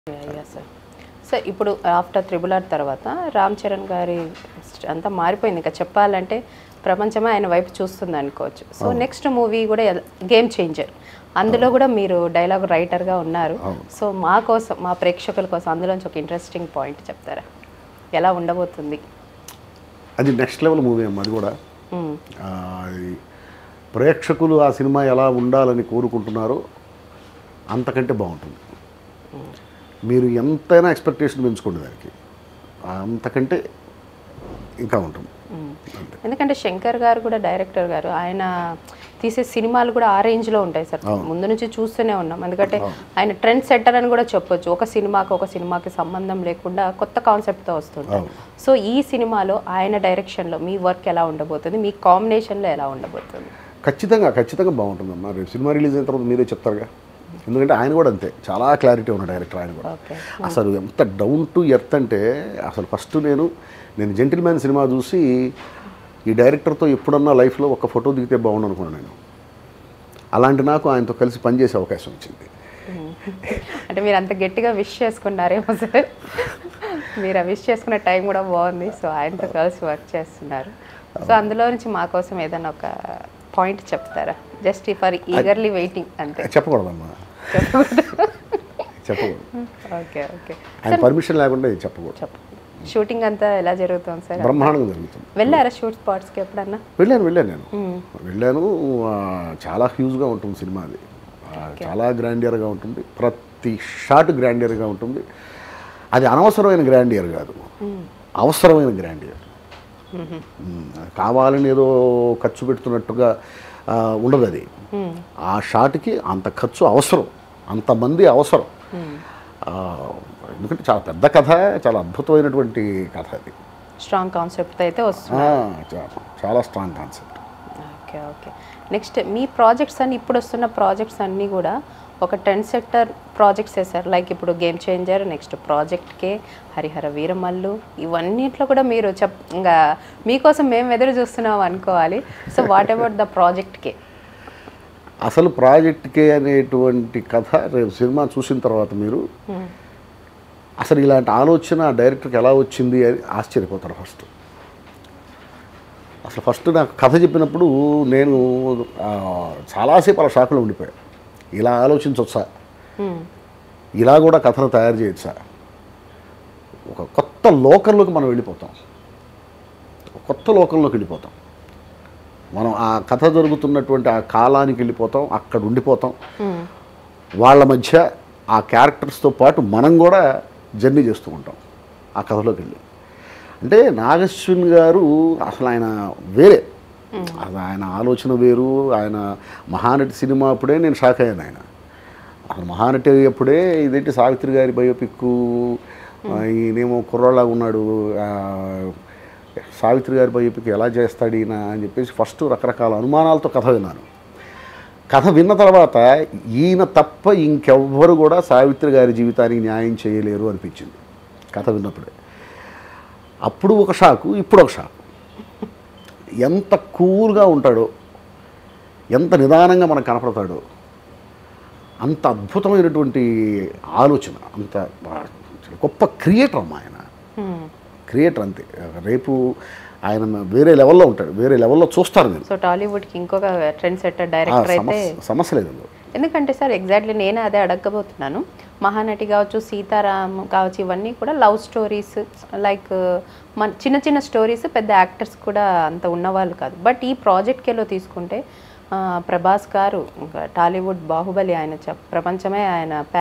Sir so ఇప్పుడు after triple R తర్వాత రామ్ చరణ్ గారి st- అంతా మారిపోయింది ఇంకా చెప్పాలంటే ప్రపంచమే ఆయన వైపు చూస్తుంది అనుకోవచ్చు సో నెక్స్ట్ మూవీ కూడా గేమ్ చేంజర్ అందులో కూడా మీరు డైలాగ్ రైటర్గా ఉన్నారు సో మా కోసం మా ప్రేక్షకుల కోసం అందులోంచి ఒక ఇంట్రెస్టింగ్ పాయింట్ చెప్తారా ఎలా ఉండబోతుంది అది నెక్స్ట్ లెవెల్ మూవీ అమ్మ అది కూడా మ్మ్. ఆ, అది ప్రేక్షకులు ఆ సినిమా ఎలా ఉండాలని కోరుకుంటున్నారో అంతకంటే బాగుంటుంది మీరు ఎంతైనా ఎక్స్పెక్టేషన్ పెంచుకోండి దానికి అంతకంటే ఇంకా ఉంటుంది అంతే ఎందుకంటే శంకర్ గారు కూడా డైరెక్టర్ గారు ఆయన తీసే సినిమాలు కూడా ఆ రేంజ్లో ఉంటాయి సార్ ముందు నుంచి చూస్తూనే ఉన్నాం ఎందుకంటే ఆయన ట్రెండ్ సెట్టర్ అని కూడా చెప్పొచ్చు ఒక సినిమాకి ఒక సినిమాకి సంబంధం లేకుండా కొత్త కాన్సెప్ట్తో వస్తుంటారు సో ఈ సినిమాలో ఆయన డైరెక్షన్లో మీ వర్క్ ఎలా ఉండబోతుంది మీ కాంబినేషన్లో ఎలా ఉండబోతుంది ఖచ్చితంగా ఖచ్చితంగా బాగుంటుందమ్మా రేపు సినిమా రిలీజ్ అయిన తర్వాత మీరే చెప్తారుగా ఎందుకంటే ఆయన కూడా అంతే చాలా క్లారిటీ ఉన్న డైరెక్టర్ ఆయన కూడా ఓకే అసలు ఎంత డౌన్ టు ఎర్త్ అంటే అసలు ఫస్ట్ నేను నేను జెంటిల్ మ్యాన్ సినిమా చూసి ఈ డైరెక్టర్తో ఎప్పుడన్నా లైఫ్లో ఒక ఫోటో దిగితే బాగుండు అనుకున్నాను నేను అలాంటి నాకు ఆయనతో కలిసి పనిచేసే అవకాశం వచ్చింది అంటే మీరు అంత గట్టిగా విష్ చేసుకున్నారేమో సార్ మీరు ఆ విష్ చేసుకునే టైం కూడా బాగుంది సో ఆయనతో కలిసి వర్క్ చేస్తున్నారు సో అందులో నుంచి మా కోసం ఏదైనా ఒక పాయింట్ చెప్తారా జస్ట్ ఫర్ ఈగర్లీ వెయిటింగ్ అంతే చెప్పకూడదమ్మా చెప్పకూడదు ఓకే ఓకే ఆయన పర్మిషన్ లేకుండా ఇది చెప్పకూడదు చెప్పు షూటింగ్ అంతా ఎలా జరుగుతుంది సార్ బ్రహ్మాండంగా జరుగుతుంది వెళ్ళారా షూట్ స్పాట్స్కి ఎప్పుడన్నా వెళ్ళాను వెళ్ళాను నేను వెళ్ళాను ఆ, చాలా హ్యూజ్గా ఉంటుంది సినిమా అది ఆ, చాలా గ్రాండియర్గా ఉంటుంది ప్రతి షాట్ గ్రాండియర్గా ఉంటుంది అది అనవసరమైన గ్రాండియర్ కాదు అవసరమైన గ్రాండియర్ కావాలని ఏదో ఖర్చు పెడుతున్నట్టుగా ఆ, ఉండదు అది ఆ షాట్కి అంత ఖర్చు అవసరం అంతమంది అవసరం ఆ, ఎందుకంటే చాలా పెద్ద కథ చాలా అద్భుతమైనటువంటి కథ అది స్ట్రాంగ్ కాన్సెప్ట్ అయితే వస్తుంది ఆ, చా- చాలా strong concept okay okay next మీ ప్రాజెక్ట్స్ అన్ని ఇప్పుడు వస్తున్న ప్రాజెక్ట్స్ అన్నీ కూడా ఒక టెన్ సెక్టర్ ప్రాజెక్ట్స్ వేసారు లైక్ ఇప్పుడు game changer next project K Harihara Veeramallu ఇవన్నిట్లో కూడా మీరు చెప్ ఇంకా మీకోసం మేము ఎదురు చూస్తున్నాం అనుకోవాలి so what about the project K అసలు ప్రాజెక్ట్కే అనేటువంటి కథ రేపు సినిమా చూసిన తర్వాత మీరు అసలు ఇలాంటి ఆలోచన ఆ డైరెక్టర్కి ఎలా వచ్చింది అని ఆశ్చర్యపోతారు ఫస్ట్ అసలు ఫస్ట్ నాకు కథ చెప్పినప్పుడు నేను ఆ, చాలాసేపు అలా షాక్లో ఉండిపోయా ఇలా ఆలోచించవచ్చా ఇలా కూడా కథను తయారు చేయొచ్చా ఒక కొత్త లోకంలోకి మనం వెళ్ళిపోతాం ఒక కొత్త లోకంలోకి వెళ్ళిపోతాం మనం ఆ కథ జరుగుతున్నటువంటి ఆ కాలానికి వెళ్ళిపోతాం అక్కడ ఉండిపోతాం వాళ్ళ మధ్య ఆ క్యారెక్టర్స్తో పాటు మనం కూడా జర్నీ చేస్తూ ఉంటాం ఆ కథలోకి వెళ్ళి అంటే నాగశ్విన్ గారు అసలు ఆయన వేరే అది ఆయన ఆలోచన వేరు ఆయన మహానటి సినిమా అప్పుడే నేను షాక్ అయ్యాను ఆయన అసలు మహానటి అప్పుడే ఇదేంటి సావిత్రి గారి బయోపిక్ ఈయనేమో కుర్రాళ్ళగా ఉన్నాడు ఆ, సావిత్రి గారి బయోపిక్ ఎలా చేస్తాడు ఈయన అని చెప్పేసి ఫస్ట్ రకరకాల అనుమానాలతో కథ విన్నాను కథ విన్న తర్వాత ఈయన తప్ప ఇంకెవ్వరు కూడా సావిత్రి గారి జీవితానికి న్యాయం చేయలేరు అనిపించింది కథ విన్నప్పుడే అప్పుడు ఒక షాకు ఇప్పుడు ఒక షాకు ఎంత కూల్గా ఉంటాడో ఎంత నిదానంగా మనకు కనపడతాడో అంత అద్భుతమైనటువంటి ఆలోచన అంత గొప్ప క్రియేటర్ అమ్మా ఆయన క్రియేటర్ అంతే రేపు ఆయన వేరే లెవెల్లో ఉంటాడు వేరే లెవెల్లో చూస్తారు మీరు సో టాలీవుడ్కి ఇంకొక ట్రెండ్ సెట్టర్ డైరెక్టర్ అయితే సమస్య సమస్య లేదు అందులో. ఎందుకంటే సార్ ఎగ్జాక్ట్లీ నేనే అదే అడగబోతున్నాను మహానటి కావచ్చు సీతారాం కావచ్చు ఇవన్నీ కూడా లవ్ స్టోరీస్ లైక్ మన చిన్న చిన్న స్టోరీస్ పెద్ద యాక్టర్స్ కూడా అంత ఉన్నవాళ్ళు కాదు బట్ ఈ ప్రాజెక్ట్కేలో తీసుకుంటే ఆ, ప్రభాస్ గారు ఇంకా టాలీవుడ్ బాహుబలి ఆయన చెప్ ప్రపంచమే ఆయన